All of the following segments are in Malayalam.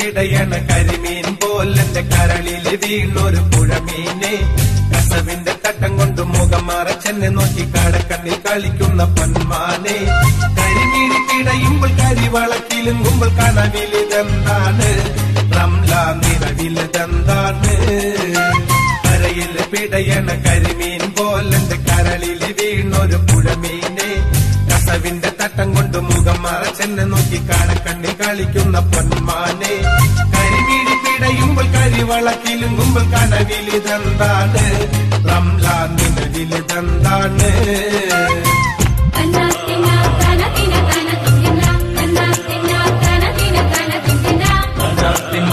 പിടയണ കരിമീൻ പോലെന്റെ കരളിൽ വീണൊരു പുഴമീനെ കസവിന്റെ തട്ടം കൊണ്ട് മുഖം മറച്ചെന്നെ നോക്കി കടക്കണ്ണിൽ കളിക്കുന്ന പൊന്മാനെ കരിമീൻ പിടയുമ്പോൾ കരിവളക്കിലുങ്ങുമ്പോൾ കനവിലിതെന്താണ് റംല നിറവിലിതെന്താണ് കരയിൽ പിടയണ കരിമീൻ പോലെന്റെ കരളിൽ വീണൊരു പുഴമീനെ കസവിന്റെ തട്ടം കൊണ്ട് മുഖം മറച്ചെന്നെ നോക്കി കാണക്കണ്ണി കളിക്കുന്ന പൊന്മാനെ കരിമീൻ പിടയുമ്പോൾ കരിവളക്കിലുങ്ങുമ്പോൾ കനവിലിതെന്താണ് റംല നിലവിലിതെന്താണ് കണ്ണാത്തിന കനതിന കനതുകിന കണ്ണാത്തിന കനതിന കനതുകിന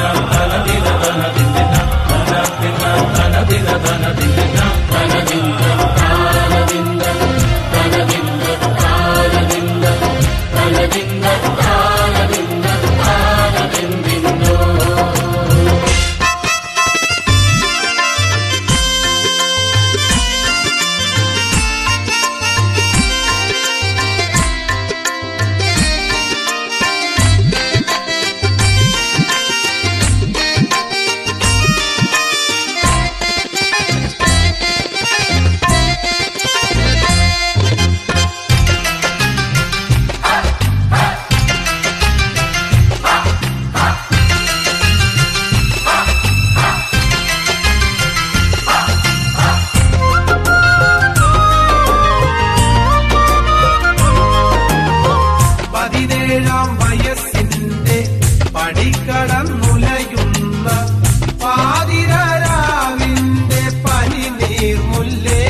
പതിനേഴാം വയസ്സിന്റെ പടിക്കടന്നുലയുന്ന പാതിരാവിന്റെ പനിനീർമുല്ലേ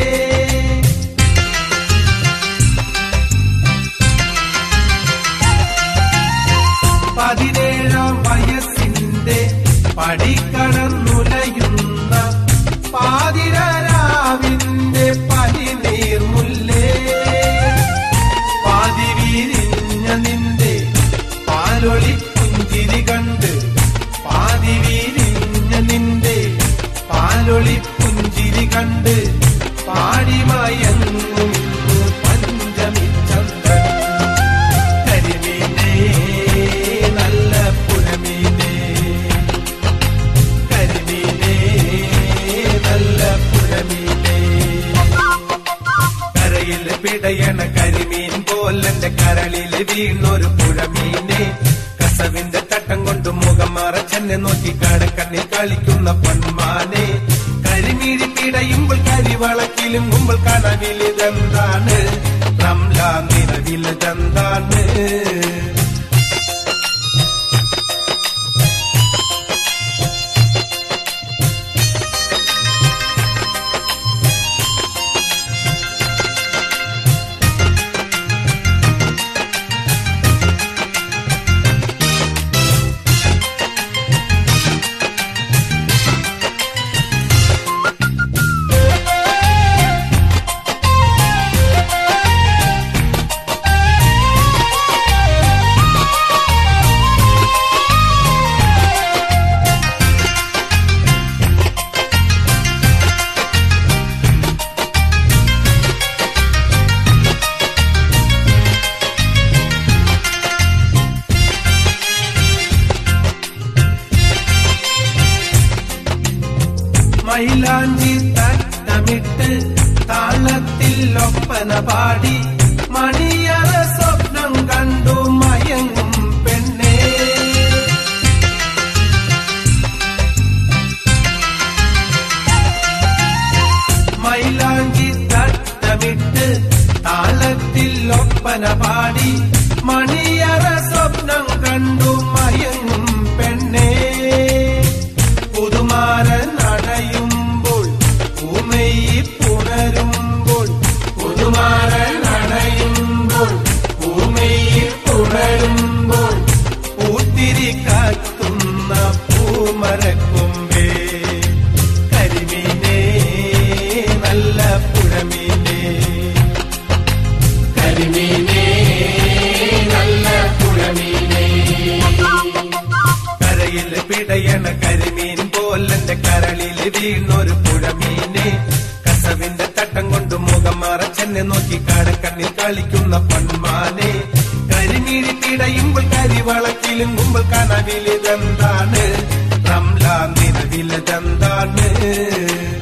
പതിനേഴാം വയസ്സിന്റെ പടിക്കടന്നുലയുന്ന പാതിരാവിന്റെ പനിനീർമുല്ലേ പാതി വീരിഞ്ഞ നിന്റെ പാലൊളി പുഞ്ചിരി കണ്ട് പാതി വീരിഞ്ഞ നിന്റെ പാലൊളി പുഞ്ചിരി കണ്ട് പാടിമയങ്ങും പഞ്ചമി ചന്ദ്രൻ കരിമീനേ നല്ല പുഴമീനേ കരിമീനേ നല്ല പുഴമീനേ കരയിൽ പിടയണ കരിമീൻ പോലെന്റെ കരളിൽ വീണൊരു പുഴമീനെ കസവിന്റെ തട്ടം കൊണ്ട് മുഖം മറച്ചെന്നെ നോക്കി കടക്കണ്ണിൽ കളിക്കുന്ന പൊന്മാനെ കരിമീഴി പിടയുമ്പോൾ കരിവളക്കിലും മുമ്പ് കനവിലിതെന്താണ് റംല നിലവിലിതെന്താണ് മൈലാഞ്ചി തട്ടമിട്ട് താളത്തിൽ ഒപ്പന പാടി മണിയറ സ്വപ്നം കണ്ടു മയങ്ങും പെണ്ണേ മൈലാഞ്ചി തട്ടമിട്ട് താളത്തിൽ ഒപ്പന പാടി മണിയറ സ്വപ്നം കണ്ടു മയങ്ങും പെണ്ണേ പുതുമാരൻ അണയുമ്പോൾ പൂമെയ്യി പുണരുമ്പോൾ പുതുമാരൻ അണയുമ്പോൾ പൂമെയ്യി പുണരുമ്പോൾ പൂത്തിരി കാക്കുന്ന പൂമരക്കൊമ്പേ കരിമീനേ നല്ല പുഴമീനേ കരിമീനേ നല്ല പുഴമീനേ കരയിൽ പിടയണ കരിമീൻ പോലെന്റെ കരളിൽ വീണൊരു പുഴമീനെ കസവിന്റെ തട്ടം കൊണ്ട് മുഖം മറച്ചെന്നെ നോക്കി കടക്കണ്ണിൽ കളിക്കുന്ന പൊന്മാനെ കരിമീൻ കരിമിഴി പിടയുമ്പോൾ കരിവളക്കിലുങ്ങുമ്പോൾ കനവിലിതെന്താണ് റംലാൻ നിലവിലിതെന്താണ്